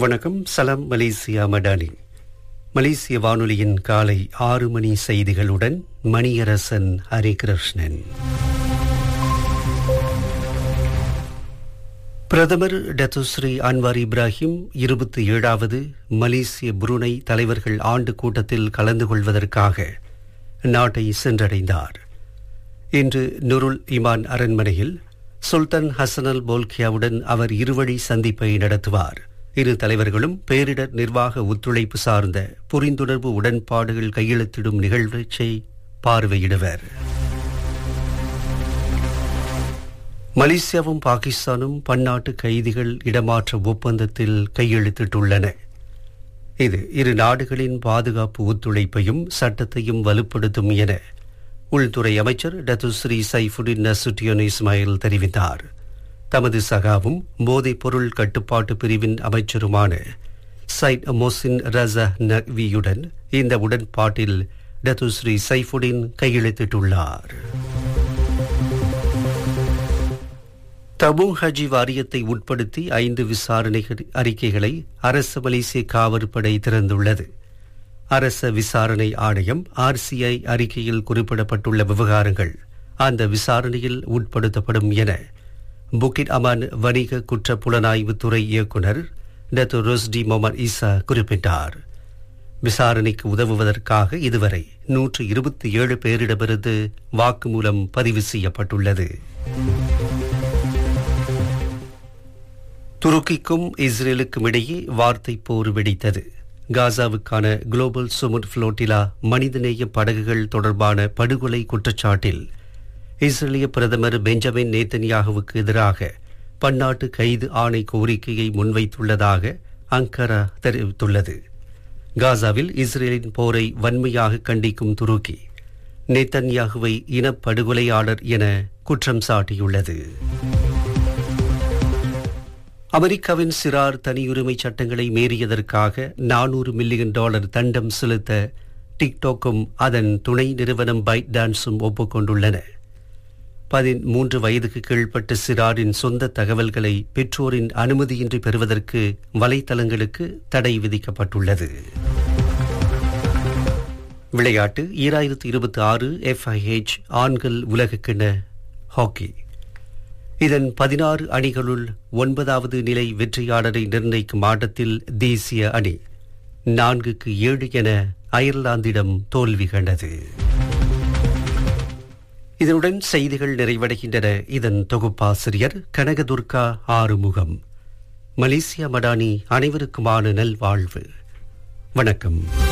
வணக்கம் சலாம் மலேசியா மடானி மலேசிய வானொலியின் காலை ஆறு மணி செய்திகளுடன் மணியரசன் ஹரிகிருஷ்ணன் பிரதமர் டத்துஸ்ரீ அன்வார் இப்ராஹிம் இருபத்தி ஏழாவது மலேசிய புருனை தலைவர்கள் ஆண்டு கூட்டத்தில் கலந்து கொள்வதற்காக நாட்டை சென்றடைந்தார் இன்று நுருல் இமான் அரண்மனையில் சுல்தான் ஹசனல் போல்கியாவுடன் அவர் இருவழி சந்திப்பை நடத்துவார் இரு தலைவர்களும் பேரிடர் நிர்வாக ஒத்துழைப்பு சார்ந்த புரிந்துணர்வு உடன்பாடுகள் கையெழுத்திடும் நிகழ்ச்சியை பார்வையிடுவர் மலேசியாவும் பாகிஸ்தானும் பன்னாட்டு கைதிகள் இடமாற்ற ஒப்பந்தத்தில் கையெழுத்திட்டுள்ளன இது இரு நாடுகளின் பாதுகாப்பு ஒத்துழைப்பையும் சட்டத்தையும் வலுப்படுத்தும் என உள்துறை அமைச்சர் டத்துஸ்ரீ சைஃபுடின் நசுட்டியோன் இஸ்மாயில் தெரிவித்தார் தமது சகாவும் போதைப் பொருள் கட்டுப்பாட்டு பிரிவின் அமைச்சருமான சைட் மொசின் ரசா நக்வியுடன் இந்த உடன்பாட்டில் டத்துஸ்ரீ சைஃபுடின் கையெழுத்திட்டுள்ளார் தபு ஹஜி வாரியத்தை உட்படுத்தி ஐந்து விசாரணை அறிக்கைகளை அரச மலேசிய காவற்படை திறந்துள்ளது அரச விசாரணை ஆணையம் ஆர்சிஐ அறிக்கையில் குறிப்பிடப்பட்டுள்ள விவகாரங்கள் அந்த விசாரணையில் உட்படுத்தப்படும் என புக்கிட் அமான் வணிக குற்ற புலனாய்வு துறை இயக்குநர் டத்து ரோஸ்டி மொமர் ஈசா குறிப்பிட்டார் விசாரணைக்கு உதவுவதற்காக இதுவரை நூற்று இருபத்தி ஏழு பேரிடமிருந்து வாக்குமூலம் பதிவு செய்யப்பட்டுள்ளது துருக்கிக்கும் இஸ்ரேலுக்கும் இடையே வார்த்தை போர் வெடித்தது காசாவுக்கான குளோபல் சுமுட் புளோட்டிலா மனிதநேய படகுகள் தொடர்பான படுகொலை குற்றச்சாட்டில் இஸ்ரேலிய பிரதமர் பெஞ்சமின் நேத்தன்யாகுவுக்கு எதிராக பன்னாட்டு கைது ஆணை கோரிக்கையை முன்வைத்துள்ளதாக அங்கரா தெரிவித்துள்ளது காசாவில் இஸ்ரேலின் போரை வன்மையாக கண்டிக்கும் துருக்கி நேத்தன்யாகுவை இனப்படுகொலையாளர் என குற்றம் சாட்டியுள்ளது அமெரிக்காவின் சிறார் தனியுரிமை சட்டங்களை மீறியதற்காக நானூறு மில்லியன் டாலர் தண்டம் செலுத்த டிக்டாக்கும் அதன் துணை நிறுவனம் பைட் டான்ஸும் ஒப்புக்கொண்டுள்ளன பதிமூன்று வயதுக்கு கீழ்ப்பட்ட சிறாரின் சொந்த தகவல்களை பெற்றோரின் அனுமதியின்றி பெறுவதற்கு வலைத்தளங்களுக்கு தடை விதிக்கப்பட்டுள்ளது விளையாட்டு ஈராயிரத்தி இருபத்தி ஆறு எஃப்ஐஹெச் ஆண்கள் உலகக்கிண ஹாக்கி இதன் பதினாறு அணிகளுள் ஒன்பதாவது நிலை வெற்றியாளரை நிர்ணயிக்கும் ஆட்டத்தில் தேசிய அணி நான்குக்கு ஏழு என அயர்லாந்திடம் தோல்வி கண்டது இதனுடன் செய்திகள் நிறைவடைகின்றன இதன் தொகுப்பாசிரியர் கனகதுர்கா ஆறுமுகம் மலேசியா மடானி அனைவருக்குமான நல்வாழ்வு வணக்கம்